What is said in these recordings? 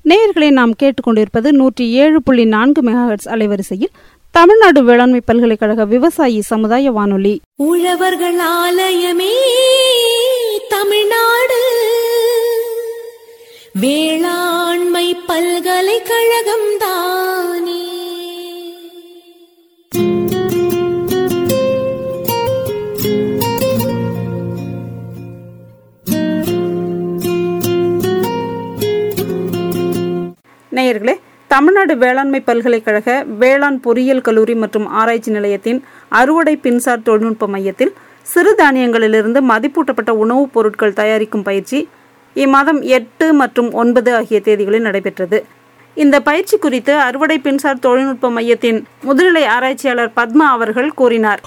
நேயர்களை நாம் கேட்டுக்கொண்டிருப்பது நூற்றி ஏழு புள்ளி நான்கு மெகாஹெட்ஸ் அலைவரிசையில் தமிழ்நாடு வேளாண்மை பல்கலைக்கழக விவசாயி சமுதாய வானொலி உழவர்கள் ஆலயமே தமிழ்நாடு வேளாண்மை பல்கலைக்கழகம் தானே நேயர்களே தமிழ்நாடு வேளாண்மை பல்கலைக்கழக வேளாண் பொறியியல் கல்லூரி மற்றும் ஆராய்ச்சி நிலையத்தின் அறுவடை பின்சார் தொழில்நுட்ப மையத்தில் சிறுதானியங்களிலிருந்து மதிப்பூட்டப்பட்ட உணவுப் பொருட்கள் தயாரிக்கும் பயிற்சி இம்மாதம் எட்டு மற்றும் ஒன்பது ஆகிய தேதிகளில் நடைபெற்றது இந்த பயிற்சி குறித்து அறுவடை பின்சார் தொழில்நுட்ப மையத்தின் முதுநிலை ஆராய்ச்சியாளர் பத்மா அவர்கள் கூறினார்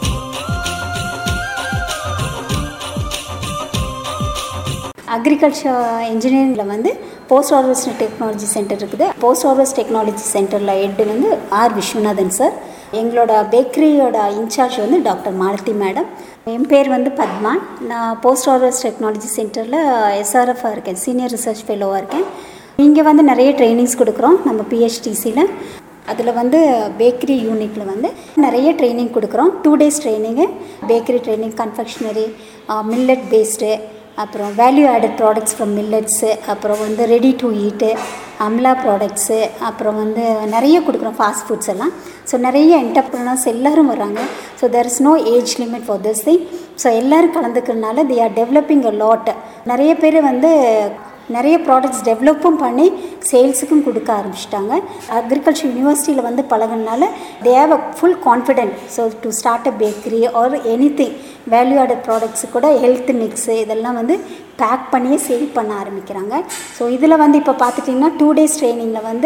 அக்ரிகல்ச்சர் இன்ஜினியரிங்கில் வந்து போஸ்ட் ஹார்வெஸ்ட் டெக்னாலஜி சென்டர் இருக்குது போஸ்ட் ஹார்வெஸ்ட் டெக்னாலஜி சென்டரில் ஹெட் வந்து ஆர் விஸ்வநாதன் சார் எங்களோட பேக்கரியோட இன்சார்ஜ் வந்து டாக்டர் மாலதி மேடம் என் பேர் வந்து பத்மா நான் போஸ்ட் ஹார்வெஸ்ட் டெக்னாலஜி சென்டரில் எஸ்ஆர்எஃபாக இருக்கேன் சீனியர் ரிசர்ச் ஃபெலோவாக இருக்கேன் இங்கே வந்து நிறைய ட்ரைனிங்ஸ் கொடுக்குறோம் நம்ம பிஹெச்டிசியில் அதில் வந்து பேக்கரி யூனிட்டில் வந்து நிறைய ட்ரைனிங் கொடுக்குறோம் two days training bakery training confectionery millet based அப்புறம் value added products from millets அப்புறம் வந்து ரெடி டு ஈட்டு அம்லா ப்ராடக்ட்ஸு அப்புறம் வந்து நிறைய கொடுக்குறோம் ஃபாஸ்ட் ஃபுட்ஸ் எல்லாம் ஸோ நிறைய என்டர்பிரினர்ஸ் எல்லோரும் வராங்க so there is no age limit for this thing so எல்லோரும் கலந்துக்கிறதுனால they are developing a lot நிறைய பேர் வந்து நிறைய ப்ராடக்ட்ஸ் டெவலப்பும் பண்ணி சேல்ஸுக்கும் கொடுக்க ஆரம்பிச்சிட்டாங்க அக்ரிகல்ச்சர் யூனிவர்சிட்டியில் வந்து பழகினால they have a full confident so to start a bakery or any thing value added products கூட ஹெல்த் மிக்ஸு இதெல்லாம் வந்து பேக் பண்ணியே சேல் பண்ண ஆரம்பிக்கிறாங்க ஸோ இதில் வந்து இப்போ பார்த்துட்டிங்கன்னா டூ டேஸ் ட்ரைனிங்கில் வந்து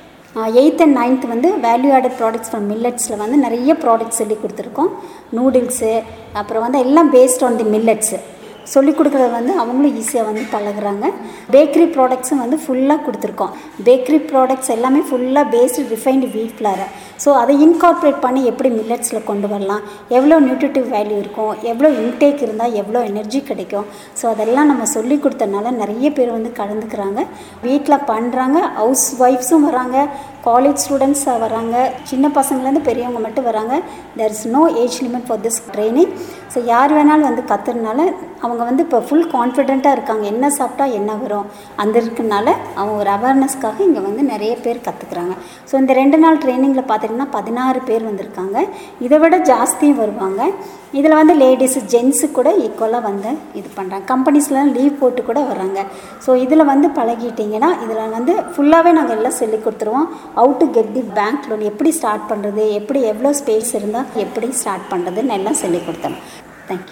எயித் அண்ட் நைன்த் வந்து வேல்யூ ஆடட் ப்ராடக்ட்ஸ் ஃப்ரம் மில்லட்ஸில் வந்து நிறைய ப்ராடக்ட்ஸ் சொல்லி கொடுத்துருக்கோம் நூடுல்ஸு அப்புறம் வந்து எல்லாம் பேஸ்ட் ஆன் தி மில்லட்ஸு சொல்லிக் கொடுக்குறது வந்து அவங்களும் ஈஸியாக வந்து பழகுறாங்க பேக்கரி ப்ராடக்ட்ஸும் வந்து ஃபுல்லாக கொடுத்துருக்கோம் பேக்கரி ப்ராடக்ட்ஸ் எல்லாமே ஃபுல்லாக பேஸ்டு ரிஃபைன்டு வீட் ஃப்ளாரை ஸோ அதை இன்கார்ப்ரேட் பண்ணி எப்படி மில்லட்ஸில் கொண்டு வரலாம் எவ்வளோ நியூட்ரிட்டிவ் வேல்யூ இருக்கும் எவ்வளோ இன்டேக் இருந்தால் எவ்வளோ எனர்ஜி கிடைக்கும் ஸோ அதெல்லாம் நம்ம சொல்லி கொடுத்தனால நிறைய பேர் வந்து கலந்துக்கிறாங்க வீட்டில் பண்ணுறாங்க ஹவுஸ் ஒய்ஃப்ஸும் வராங்க காலேஜ் ஸ்டூடெண்ட்ஸ் வராங்க சின்ன பசங்கள்லேருந்து பெரியவங்க மட்டும் வராங்க there is no age limit for this training so யார் வேணாலும் வந்து கற்றுறதுனால அவங்க வந்து இப்போ ஃபுல் கான்ஃபிடெண்ட்டாக இருக்காங்க என்ன சாப்பிட்டா என்ன வரும் அந்த இருக்கனால அவங்க ஒரு அவேர்னஸ்க்காக இங்கே வந்து நிறைய பேர் கற்றுக்குறாங்க ஸோ இந்த ரெண்டு நாள் ட்ரைனிங்கில் பார்த்தீங்கன்னா பதினாறு பேர் வந்திருக்காங்க இதை விட ஜாஸ்தியும் வருவாங்க இதில் வந்து லேடிஸு ஜென்ஸு கூட ஈக்குவலாக வந்து இது பண்ணுறாங்க கம்பெனிஸ்லாம் லீவ் போட்டு கூட வராங்க ஸோ இதில் வந்து பழகிட்டிங்கன்னா இதில் வந்து ஃபுல்லாகவே நாங்கள் எல்லாம் சொல்லி கொடுத்துருவோம் how to get the bank loan எப்படி ஸ்டார்ட் பண்ணுறது எப்படி எவ்வளோ ஸ்பேஸ் இருந்தால் எப்படி ஸ்டார்ட் பண்ணுறதுன்னு எல்லாம் சொல்லி கொடுத்தோம் தேங்க்யூ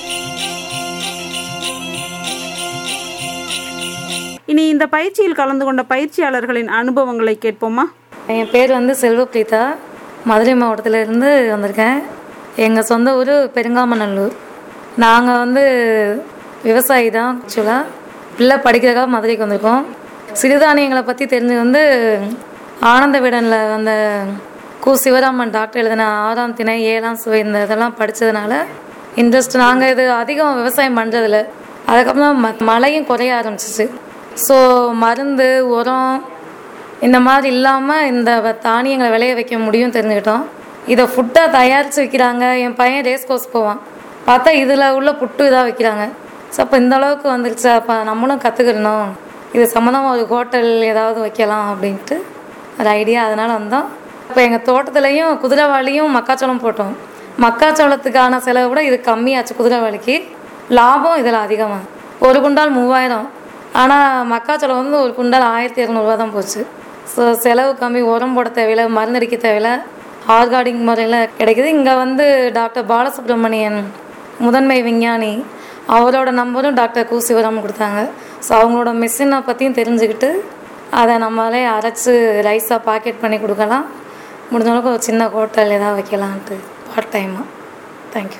இனி இந்த பயிற்சியில் கலந்து கொண்ட பயிற்சியாளர்களின் அனுபவங்களை கேட்போமா என் பேர் வந்து செல்வப்ரீதா மதுரை மாவட்டத்திலேருந்து வந்திருக்கேன் எங்கள் சொந்த ஊர் பெருங்காமநல்லூர் நாங்கள் வந்து விவசாயி தான் ஆக்சுவலாக பிள்ளை படிக்கிறதுக்காக மதுரைக்கு வந்திருக்கோம் சிறுதானியங்களை பற்றி தெரிஞ்சு வந்து ஆனந்த விடனில் அந்த கு சிவராமன் டாக்டர் எழுதின ஆறாம் திணை ஏழாம் சுவை இந்த இதெல்லாம் படித்ததுனால இன்ட்ரெஸ்ட் நாங்கள் இது அதிகம் விவசாயம் பண்ணுறதில்ல அதுக்கப்புறம் ம மழையும் குறைய ஆரம்பிச்சிச்சு ஸோ மருந்து உரம் இந்த மாதிரி இல்லாமல் இந்த வ- தானியங்களை விளைய வைக்க முடியும் தெரிஞ்சுக்கிட்டோம் இதை ஃபுட்டாக தயாரித்து விற்கிறாங்க என் பையன் ரேஸ் கோர்ஸ் போவான் பார்த்தா இதில் உள்ள புட்டு இதாக வைக்கிறாங்க ஸோ அப்போ இந்த அளவுக்கு வந்துருச்சு அப்போ நம்மளும் கற்றுக்கிடணும் இது சம்மந்தமாக ஒரு ஹோட்டல் ஏதாவது வைக்கலாம் அப்படின்ட்டு ஒரு ஐடியா அதனால் வந்தோம் இப்போ எங்கள் தோட்டத்துலேயும் குதிரைவாளியும் மக்காச்சோளம் போட்டோம் மக்காச்சோளத்துக்கான செலவு கூட இது கம்மியாச்சு குதிரைவாளிக்கு லாபம் இதில் அதிகமாக ஒரு குண்டால் மூவாயிரம் ஆனால் மக்காச்சோளம் வந்து ஒரு குண்டால் ஆயிரத்தி இரநூறுவா தான் போச்சு ஸோ செலவு கம்மி உரம் போட தேவையில்லை மருந்தடிக்க தேவையில்லை ஆர்கானிக் முறையில் கிடைக்குது இங்கே வந்து டாக்டர் பாலசுப்ரமணியன் முதன்மை விஞ்ஞானி அவரோட நம்பரும் டாக்டர் கு சிவராமன் கொடுத்தாங்க ஸோ அவங்களோட மிஷினை பற்றியும் தெரிஞ்சுக்கிட்டு அதை நம்மளே அரைச்சி ரைஸாக பாக்கெட் பண்ணி கொடுக்கலாம் முடிஞ்ச அளவுக்கு ஒரு சின்ன ஹோட்டல் ஏதாவது வைக்கலான்ட்டு பார்ட் டைமாக தேங்க்யூ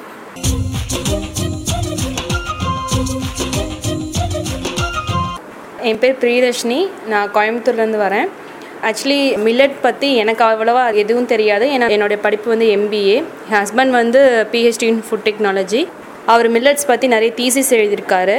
என் பேர் பிரியதர்ஷினி நான் கோயம்புத்தூர்லேருந்து வரேன் ஆக்சுவலி மில்லட் பற்றி எனக்கு அவ்வளோவா எதுவும் தெரியாது ஏன்னா என்னுடைய படிப்பு வந்து எம்பிஏ என் ஹஸ்பண்ட் வந்து பிஹெச்டி இன் ஃபுட் டெக்னாலஜி அவர் மில்லட்ஸ் பற்றி நிறைய தீசிஸ் எழுதியிருக்காரு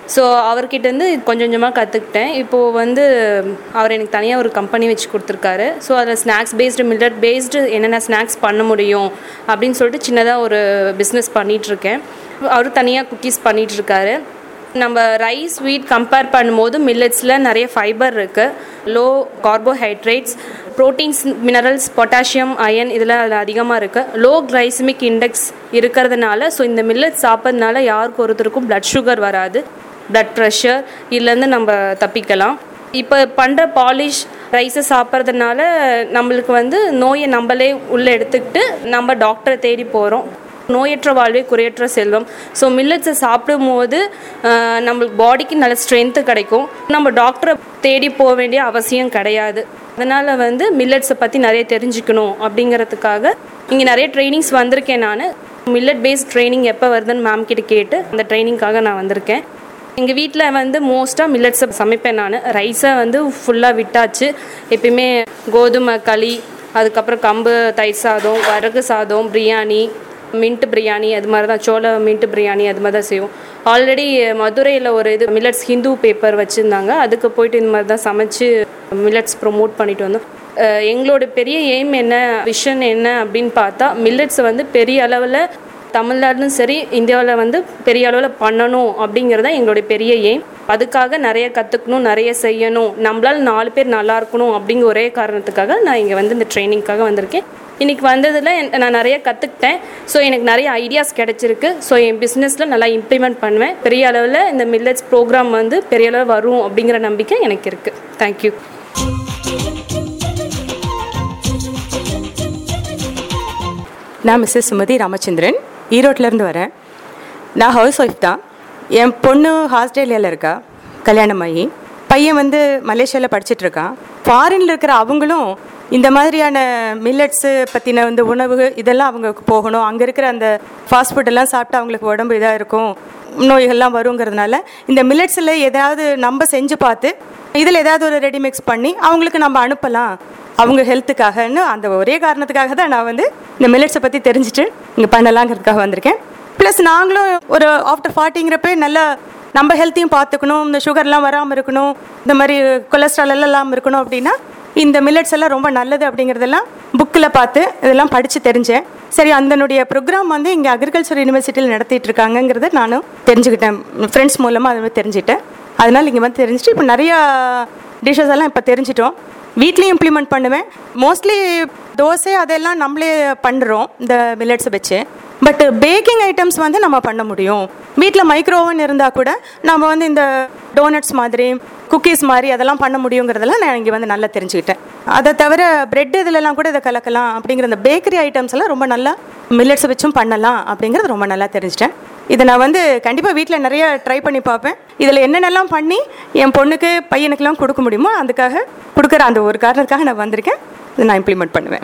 ஸோ அவர்கிட்டேருந்து கொஞ்சம் கொஞ்சமாக கற்றுக்கிட்டேன் இப்போது வந்து அவர் எனக்கு தனியாக ஒரு கம்பெனி வச்சு கொடுத்துருக்காரு ஸோ அதில் ஸ்நாக்ஸ் பேஸ்டு மில்லட் பேஸ்டு என்னென்ன ஸ்நாக்ஸ் பண்ண முடியும் அப்படின்னு சொல்லிட்டு சின்னதாக ஒரு பிஸ்னஸ் பண்ணிகிட்ருக்கேன் அவர் தனியாக குக்கீஸ் பண்ணிகிட்ருக்காரு நம்ம ரைஸ் வீட் கம்பேர் பண்ணும்போது மில்லட்ஸில் நிறைய ஃபைபர் இருக்குது low carbohydrates proteins minerals potassium iron இதெல்லாம் அதில் அதிகமாக இருக்குது லோ கிளைசமிக் இண்டெக்ஸ் இருக்கிறதுனால ஸோ இந்த மில்லட் சாப்பிட்றதுனால யாருக்கு ஒருத்தருக்கும் பிளட் சுகர் வராது பிளட் ப்ரெஷர் இதுலேருந்து நம்ம தப்பிக்கலாம் இப்போ பண்ணுற பாலிஷ் ரைஸை சாப்பிட்றதுனால நம்மளுக்கு வந்து நோயை நம்மளே உள்ளே எடுத்துக்கிட்டு நம்ம டாக்டரை தேடி போகிறோம் நோயற்ற வாழ்வே குறையற்ற செல்வம் ஸோ மில்லட்ஸை சாப்பிடும்போது ஆஹ், நம்மளுக்கு பாடிக்கு நல்ல ஸ்ட்ரென்த்து கிடைக்கும் நம்ம டாக்டரை தேடி போக வேண்டிய அவசியம் கிடையாது அதனால் வந்து மில்லட்ஸை பற்றி நிறைய தெரிஞ்சுக்கணும் அப்படிங்கிறதுக்காக இங்கே நிறைய ட்ரைனிங்ஸ் வந்திருக்கேன் நான் மில்லட் பேஸ்ட் ட்ரைனிங் எப்போ வருதுன்னு மேம் கிட்ட கேட்டு அந்த ட்ரைனிங்காக நான் வந்திருக்கேன் எங்கள் வீட்டில் வந்து மோஸ்ட்டாக மில்லட்ஸை சமைப்பேன் நான் ரைஸை வந்து ஃபுல்லாக விட்டாச்சு எப்பயுமே கோதுமை களி அதுக்கப்புறம் கம்பு தயிர் சாதம் வரகு சாதம் பிரியாணி மின்ட் பிரியாணி அது மாதிரி தான் சோள மின்ட் பிரியாணி அது மாதிரி தான் செய்வோம் ஆல்ரெடி மதுரையில் ஒரு இது மில்லட்ஸ் ஹிந்து பேப்பர் வச்சுருந்தாங்க அதுக்கு போயிட்டு இந்த மாதிரி தான் சமைச்சு மில்லட்ஸ் ப்ரொமோட் பண்ணிட்டு வந்தோம் அஹ் எங்களோட பெரிய எய்ம் என்ன விஷன் என்ன அப்படின்னு பார்த்தா மில்லட்ஸ் வந்து பெரிய அளவில் தமிழ்நாடுலும் சரி இந்தியாவில் வந்து பெரிய அளவில் பண்ணணும் அப்படிங்கிறது தான் எங்களுடைய பெரிய எய்ம் அதுக்காக நிறைய கற்றுக்கணும் நிறைய செய்யணும் நம்மளால் நாலு பேர் நல்லா இருக்கணும் அப்படிங்கிற ஒரே காரணத்துக்காக நான் இங்கே வந்து இந்த ட்ரைனிங்க்காக வந்திருக்கேன் இன்றைக்கி வந்ததில் என்- நான் நிறைய கற்றுக்கிட்டேன் ஸோ எனக்கு நிறைய ஐடியாஸ் கிடச்சிருக்கு ஸோ என் பிஸ்னஸில் நல்லா இம்ப்ளிமெண்ட் பண்ணுவேன் பெரிய அளவில் இந்த மில்லட்ஸ் ப்ரோக்ராம் வந்து பெரிய அளவு வரும் அப்படிங்கிற நம்பிக்கை எனக்கு இருக்குது தேங்க்யூ நான் மிஸ்ஸஸ் சுமதி ராமச்சந்திரன் ஈரோட்டிலேருந்து வரேன் நான் ஹவுஸ் ஒய்ஃப் தான் என் பொண்ணு ஆஸ்திரேலியாவில் இருக்கா கல்யாணம் ஆகி பையன் வந்து மலேசியாவில் படிச்சிட்டு இருக்கான் ஃபாரினில் இருக்கிற அவங்களும் இந்த மாதிரியான மில்லட்ஸு பற்றின இந்த உணவு இதெல்லாம் அவங்களுக்கு போகணும் அங்கே இருக்கிற அந்த ஃபாஸ்ட் ஃபுட்டெல்லாம் சாப்பிட்டு அவங்களுக்கு உடம்பு இதாக இருக்கும் நோய்கள்லாம் வருங்கிறதுனால இந்த மில்லட்ஸில் ஏதாவது நம்ம செஞ்சு பார்த்து இதில் ஏதாவது ஒரு ரெடி மிக்ஸ் பண்ணி அவங்களுக்கு நம்ம அனுப்பலாம் அவங்க ஹெல்த்துக்காகன்னு அந்த ஒரே காரணத்துக்காக தான் நான் வந்து இந்த மில்லட்ஸை பற்றி தெரிஞ்சுட்டு இங்கே பண்ணலாங்கிறதுக்காக வந்திருக்கேன் ப்ளஸ் நாங்களும் ஒரு ஆஃப்டர் ஃபார்ட்டிங்கிறப்ப நல்லா நம்ம ஹெல்த்தையும் பார்த்துக்கணும் இந்த சுகர்லாம் வராமல் இருக்கணும் இந்த மாதிரி கொலஸ்ட்ரால் எல்லாம் இல்லாமல் இருக்கணும் அப்படின்னா இந்த மில்லட்ஸ் எல்லாம் ரொம்ப நல்லது அப்படிங்கிறதெல்லாம் புக்கில் பார்த்து இதெல்லாம் படித்து தெரிஞ்சேன் சரி அதனுடைய ப்ரோக்ராம் வந்து இங்கே அக்ரிகல்ச்சர் யூனிவர்சிட்டியில் நடத்திட்டு இருக்காங்கங்கிறத நானும் தெரிஞ்சுக்கிட்டேன் ஃப்ரெண்ட்ஸ் மூலமாக அதை தெரிஞ்சுட்டேன் அதனால் இங்கே வந்து தெரிஞ்சுட்டு இப்போ நிறையா டிஷ்ஷஸ் எல்லாம் இப்போ தெரிஞ்சிட்டோம் வீட்லேயும் இம்ப்ளிமெண்ட் பண்ணுவேன் மோஸ்ட்லி தோசை அதெல்லாம் நம்மளே பண்ணுறோம் இந்த மில்லட்ஸை வச்சு பட் பேக்கிங் ஐட்டம்ஸ் வந்து நம்ம பண்ண முடியும் வீட்டில் மைக்ரோவன் இருந்தால் கூட நம்ம வந்து இந்த டோனட்ஸ் மாதிரி குக்கீஸ் மாதிரி அதெல்லாம் பண்ண முடியுங்கிறதெல்லாம் நான் இங்கே வந்து நல்லா தெரிஞ்சுக்கிட்டேன் அதை தவிர பிரெட் இதிலெல்லாம் கூட இதை கலக்கலாம் அப்படிங்கிற இந்த பேக்கரி ஐட்டம்ஸ் எல்லாம் ரொம்ப நல்லா மில்லட்ஸை வச்சும் பண்ணலாம் அப்படிங்கிறது ரொம்ப நல்லா தெரிஞ்சிட்டேன் இதை நான் வந்து கண்டிப்பாக வீட்டில் நிறைய ட்ரை பண்ணி பார்ப்பேன் இதில் என்னென்னலாம் பண்ணி என் பொண்ணுக்கு பையனுக்கெல்லாம் கொடுக்க முடியுமோ அதுக்காக கொடுக்குற அந்த ஒரு காரணத்துக்காக நான் வந்திருக்கேன் இதை நான் இம்ப்ளிமெண்ட் பண்ணுவேன்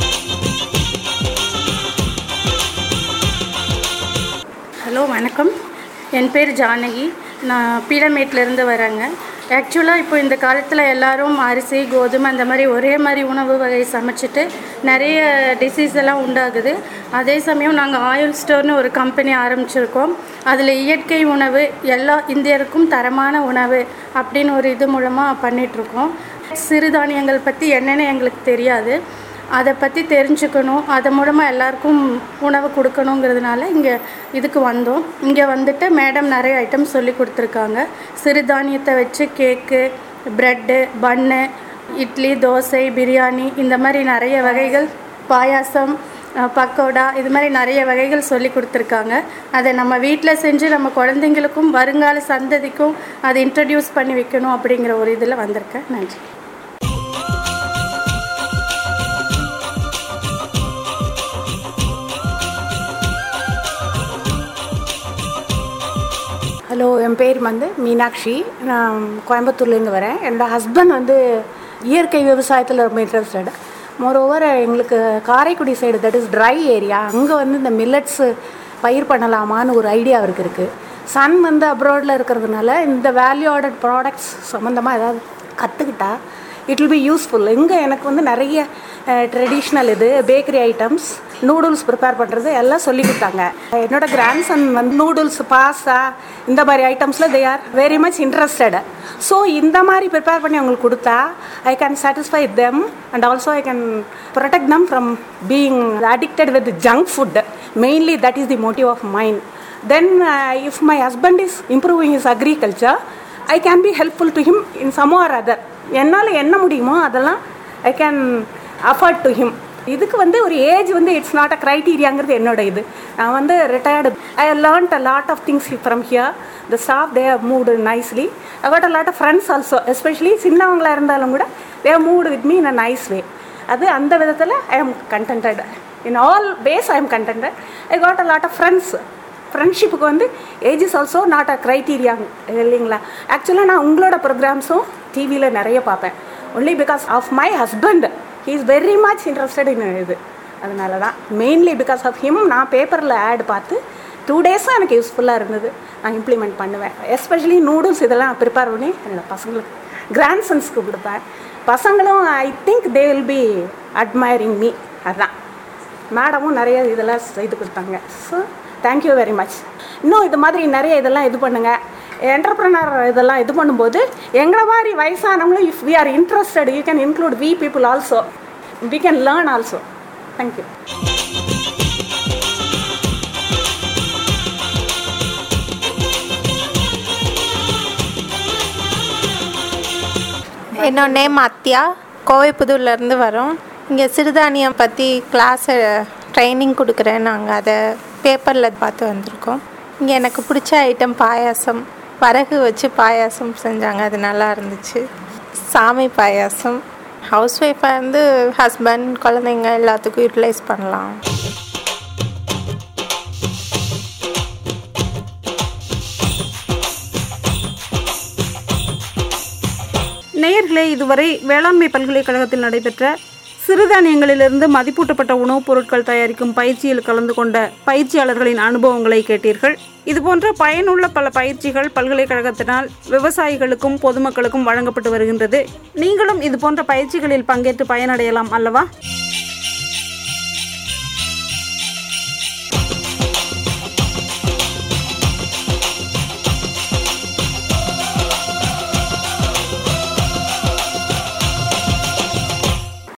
ஹலோ வணக்கம் என் பேர் ஜானகி நான் பீடமேட்லேருந்து வரேங்க ஆக்சுவலாக இப்போ இந்த காலத்தில் எல்லாரும் அரிசி கோதுமை அந்த மாதிரி ஒரே மாதிரி உணவு வகை சமைச்சிட்டு நிறைய டிசீஸ் எல்லாம் உண்டாகுது அதே சமயம் நாங்கள் ஆயுள் ஸ்டோர்னு ஒரு கம்பெனி ஆரம்பிச்சிருக்கோம் அதில் இயற்கை உணவு எல்லா இந்தியருக்கும் தரமான உணவு அப்படின்னு ஒரு இது மூலமாக பண்ணிகிட்ருக்கோம் சிறுதானியங்கள் பற்றி என்னென்னு எங்களுக்கு தெரியாது அதை பற்றி தெரிஞ்சுக்கணும் அது மூலமாக எல்லாருக்கும் உணவு கொடுக்கணுங்கிறதுனால இங்கே இதுக்கு வந்தோம் இங்கே வந்துட்டு மேடம் நிறைய ஐட்டம் சொல்லி கொடுத்துருக்காங்க சிறுதானியத்தை வச்சு cake bread bun idli dosa biryani இந்த மாதிரி நிறைய வகைகள் பாயாசம் அஹ், பக்கோடா இது மாதிரி நிறைய வகைகள் சொல்லி கொடுத்துருக்காங்க அதை நம்ம வீட்டில் செஞ்சு நம்ம குழந்தைங்களுக்கும் வருங்கால சந்ததிக்கும் அதை இன்ட்ரடியூஸ் பண்ணி வைக்கணும் அப்படிங்கிற ஒரு இதில் வந்திருக்கேன் நன்றி ஹலோ என் பேர் வந்து மீனாட்சி நான் கோயம்புத்தூர்லேருந்து வரேன் என்னோடய ஹஸ்பண்ட் வந்து இயற்கை விவசாயத்தில் ரொம்ப இன்ட்ரெஸ்டட் மோரோவர் எங்களுக்கு Karaikudi side that is dry area அங்கே வந்து இந்த மில்லட்ஸு பயிர் பண்ணலாமான்னு ஒரு ஐடியா அவருக்கு இருக்குது சன் வந்து அப்ராடில் இருக்கிறதுனால இந்த வேல்யூ ஆடட் ப்ராடக்ட்ஸ் சம்மந்தமாக ஏதாவது கற்றுக்கிட்டா இட் வில் பி யூஸ்ஃபுல் இங்கே எனக்கு வந்து நிறைய ட்ரெடிஷ்னல் இது பேக்கரி ஐட்டம்ஸ் நூடுல்ஸ் ப்ரிப்பேர் பண்ணுறது எல்லாம் சொல்லி கொடுத்தாங்க என்னோட கிராண்ட்சன் வந்து நூடுல்ஸ் பாஸ்தா இந்த மாதிரி ஐட்டம்ஸில் they are very much interested so இந்த மாதிரி ப்ரிப்பேர் பண்ணி அவங்களுக்கு கொடுத்தா I can satisfy them and also I can protect them from being addicted with junk food mainly that is the motive of mind then uh, if my husband is improving his agriculture i can be helpful to him in some or other என்னால் என்ன முடியுமோ அதெல்லாம் I can afford to him இதுக்கு வந்து ஒரு age வந்து it's not a க்ரைட்டீரியாங்கிறது என்னோட இது நான் வந்து retired I learnt a lot of things from here the staff they have moved nicely I got a lot of friends also especially சின்னவங்களாக இருந்தாலும் கூட they have moved with me in a nice way அது அந்த விதத்தில் I am contented in all phase I am contented I got a lot of friends ஃப்ரெண்ட்ஷிப்புக்கு வந்து age is also not a criteria இல்லைங்களா ஆக்சுவலாக நான் உங்களோட ப்ரோக்ராம்ஸும் டிவியில் நிறைய பார்ப்பேன் only because of my husband he is very much interested in இது அதனால தான் மெயின்லி பிகாஸ் ஆஃப் ஹிம் நான் பேப்பரில் ஆட் பார்த்து டூ டேஸும் எனக்கு யூஸ்ஃபுல்லாக இருந்தது நான் இம்ப்ளிமெண்ட் பண்ணுவேன் எஸ்பெஷலி நூடுல்ஸ் இதெல்லாம் ப்ரிப்பேர் பண்ணி என்னோடய பசங்களுக்கு கிராண்ட் சன்ஸ்க்கு கொடுப்பேன் பசங்களும் I think they will be admiring me அதுதான் மேடமும் நிறைய இதெல்லாம் செய்து கொடுத்தாங்க ஸோ தேங்க்யூ வெரி மச் இன்னும் இது மாதிரி நிறைய இதெல்லாம் இது பண்ணுங்கள் என்டர்பிரனர் இதெல்லாம் இது பண்ணும்போது எங்களை மாதிரி வயசானவங்களும் if we are interested you can include we people also we can learn also thank you என்னோட நேம் அத்யா கோவைப்புதூர்லேருந்து வரோம் இங்கே சிறுதானியம் பற்றி கிளாஸ் ட்ரைனிங் கொடுக்குறேன் நாங்கள் அதை பேப்பரில் பார்த்து வந்திருக்கோம் இங்கே எனக்கு பிடிச்ச ஐட்டம் பாயாசம் வரகு வச்சு பாயாசம் செஞ்சாங்க அது நல்லா இருந்துச்சு சாமி பாயாசம் ஹவுஸ் ஒய்ஃபாக இருந்து ஹஸ்பண்ட் குழந்தைங்க எல்லாத்துக்கும் யூட்டிலைஸ் பண்ணலாம் நேயர்களே இதுவரை வேளாண்மை பல்கலைக்கழகத்தில் நடைபெற்ற சிறுதானியங்களிலிருந்து மதிப்பூட்டப்பட்ட உணவுப் பொருட்கள் தயாரிக்கும் பயிற்சியில் கலந்து கொண்ட பயிற்சியாளர்களின் அனுபவங்களை கேட்டீர்கள் இதுபோன்ற பயனுள்ள பல பயிற்சிகள் பல்கலைக்கழகத்தினால் விவசாயிகளுக்கும் பொதுமக்களுக்கும் வழங்கப்பட்டு வருகின்றது நீங்களும் இதுபோன்ற பயிற்சிகளில் பங்கேற்று பயனடையலாம் அல்லவா